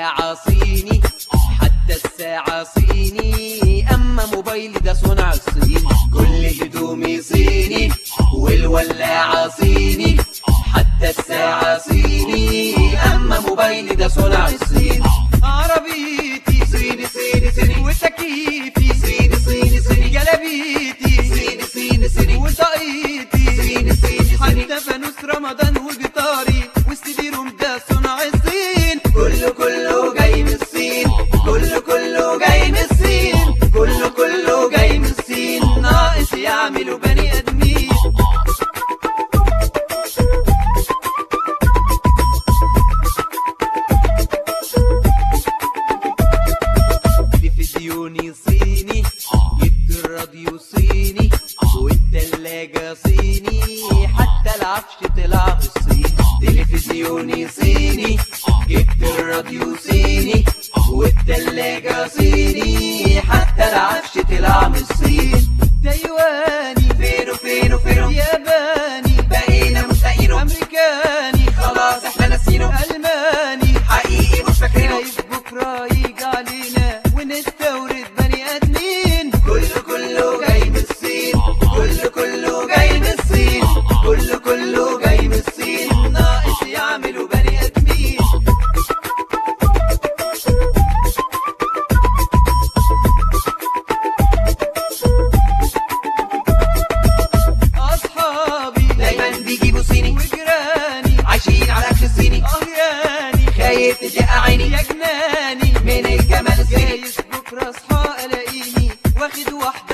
والولاعة صيني حتى الساعة صيني أما موبايلي ده صنع الصين كل هدومي صيني والولاعة صيني حتى الساعة صيني أما موبايلي ده صنع الصين عربيتي صيني صيني صيني وتكييفي صيني صيني صيني جلابيتي صيني صيني صيني وطاقيتي صيني صيني حتى فانوس رمضان وجيتاري والسي روم ده صنع الصين كله كله جاي من الصين كله كله جاي من الصين كله كله جاي من الصين ناقص يعملوا بني ادمين تلفزيوني صيني جبت الراديو صيني والتلاجة صيني حتى العفش طلع في الصين تلفزيوني صيني جبت الراديو صيني والتلاجة صيني حتى العفش طلع من الصين تايواني فينو فينو فينو ياباني بقينا مش لاقينه امريكاني خلاص احنا ناسينه الماني حقيقي مش فاكرينه خايف بكره يجي علينا ونستورد بني ادمين كله كله جاي من الصين كله كله جاي من الصين كله كله جاي من الصين ناقص يعملوا بني ادمين اصحابي دايما بيجيبوا صيني وجيراني عايشين على اكل الصيني اهياني خايف تضيق عيني يا جناني من الجمال الصيني جايز بكره اصحى الاقيني واخد واحده